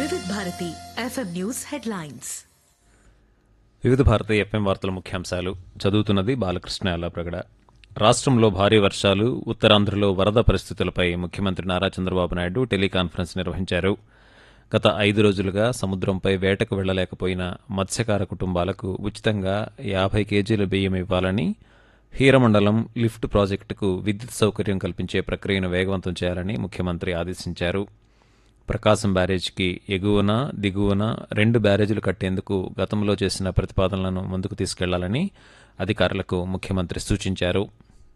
Vividh Bharati FM news headlines Vividha Bharati FM వార్తల ముఖ్యాంశాలు చదువుతున్నది బాలకృష్ణ అల్లాప్రగడ రాష్ట్రంలో భారీ వర్షాలు ఉత్తరాంధ్రలో వరద పరిస్థితులపై ముఖ్యమంత్రి నారా చంద్రబాబు నాయుడు టెలికాన్ఫరెన్స్ నిర్వహించారు గత ఐదు రోజులుగా సముద్రంపై వేటకు వెళ్లలేకపోయిన మత్స్యకార కుటుంబాలకు ఉచితంగా యాభై కేజీల బియ్యం ఇవ్వాలని హీరమండలం లిఫ్ట్ ప్రాజెక్టుకు విద్యుత్ సౌకర్యం కల్పించే ప్రక్రియను వేగవంతం చేయాలని ముఖ్యమంత్రి ఆదేశించారు ప్రకాశం బ్యారేజ్కి ఎగువన దిగువన రెండు బ్యారేజీలు కట్టేందుకు గతంలో చేసిన ప్రతిపాదనలను ముందుకు తీసుకెళ్లాలని అధికారులకు ముఖ్యమంత్రి సూచించారు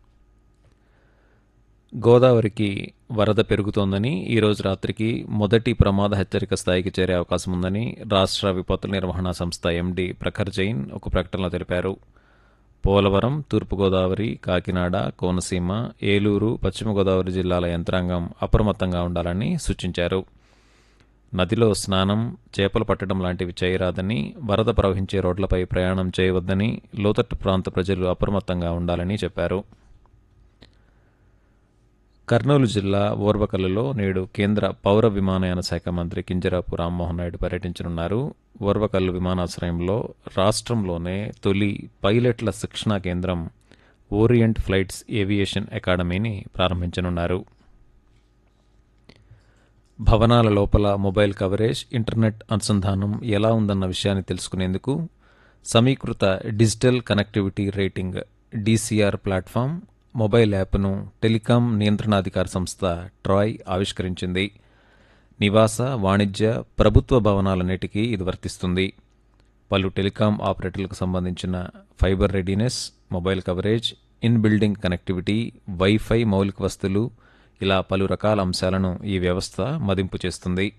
గోదావరికి వరద పెరుగుతోందని ఈ రోజు రాత్రికి మొదటి ప్రమాద హెచ్చరిక స్థాయికి చేరే అవకాశం ఉందని రాష్ట్ర విపత్తుల నిర్వహణ సంస్థ ఎండీ ప్రఖర్ జైన్ ఒక ప్రకటనలో తెలిపారు పోలవరం తూర్పుగోదావరి కాకినాడ కోనసీమ ఏలూరు పశ్చిమ గోదావరి జిల్లాల యంత్రాంగం అప్రమత్తంగా ఉండాలని సూచించారు నదిలో స్నానం చేపలు పట్టడం లాంటివి చేయరాదని వరద ప్రవహించే రోడ్లపై ప్రయాణం చేయవద్దని లోతట్టు ప్రాంత ప్రజలు అప్రమత్తంగా ఉండాలని చెప్పారు కర్నూలు జిల్లా ఓర్వకల్లులో నేడు కేంద్ర పౌర విమానయాన శాఖ మంత్రి కింజరాపు రామ్మోహన్ నాయుడు పర్యటించనున్నారు ఓర్వకల్లు విమానాశ్రయంలో రాష్ట్రంలోనే తొలి పైలట్ల శిక్షణా కేంద్రం ఓరియంట్ ఫ్లైట్స్ ఏవియేషన్ అకాడమీని ప్రారంభించనున్నారు భవనాల లోపల మొబైల్ కవరేజ్ ఇంటర్నెట్ అనుసంధానం ఎలా ఉందన్న విషయాన్ని తెలుసుకునేందుకు సమీకృత digital connectivity rating DCR platform mobile యాప్ను టెలికాం నియంత్రణాధికార సంస్థ ట్రాయ్ ఆవిష్కరించింది నివాస వాణిజ్య ప్రభుత్వ భవనాలన్నిటికీ ఇది వర్తిస్తుంది పలు టెలికాం ఆపరేటర్లకు సంబంధించిన fibre readiness mobile coverage in building connectivity wifi మౌలిక వస్తువులు ఇలా పలు రకాల అంశాలను ఈ వ్యవస్థ మదింపు చేస్తుంది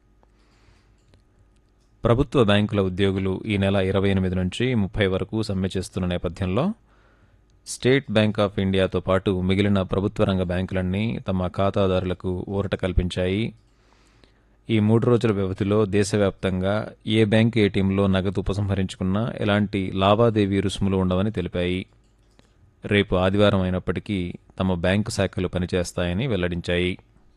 ప్రభుత్వ బ్యాంకుల ఉద్యోగులు ఈ నెల ఇరవై ఎనిమిది నుంచి ముప్పై వరకు సమ్మె చేస్తున్న నేపథ్యంలో స్టేట్ బ్యాంక్ ఆఫ్ ఇండియాతో పాటు మిగిలిన ప్రభుత్వ రంగ బ్యాంకులన్నీ తమ ఖాతాదారులకు ఊరట కల్పించాయి ఈ మూడు రోజుల వ్యవధిలో దేశవ్యాప్తంగా ఏ బ్యాంకు ఏటీఎంలో నగదు ఉపసంహరించుకున్నా ఎలాంటి లావాదేవీ రుసుములు ఉండవని తెలిపాయి రేపు ఆదివారం అయినప్పటికీ తమ బ్యాంకు శాఖలు పనిచేస్తాయని వెల్లడించాయి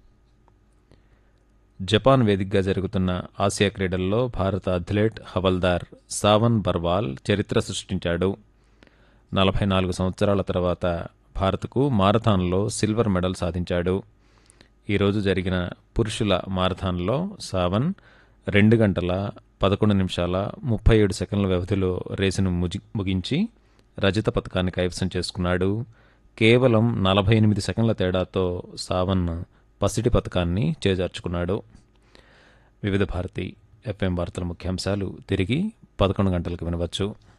జపాన్ వేదికగా జరుగుతున్న ఆసియా క్రీడల్లో భారత అథ్లెట్ హవల్దార్ సావన్ బర్వాల్ చరిత్ర సృష్టించాడు నలభై నాలుగు సంవత్సరాల తర్వాత భారత్కు మారథాన్లో సిల్వర్ మెడల్ సాధించాడు ఈరోజు జరిగిన పురుషుల మారథాన్లో సావన్ రెండు గంటల పదకొండు నిమిషాల ముప్పై ఏడు సెకండ్ల వ్యవధిలో రేసును ముగి ముగించి రజత పథకాన్ని కైవసం చేసుకున్నాడు కేవలం నలభై ఎనిమిది సెకండ్ల తేడాతో సావన్ పసిడి పథకాన్ని చేజార్చుకున్నాడు వివిధ భారతి ఎఫ్ఎం వార్తల ముఖ్యాంశాలు తిరిగి పదకొండు గంటలకు వినవచ్చు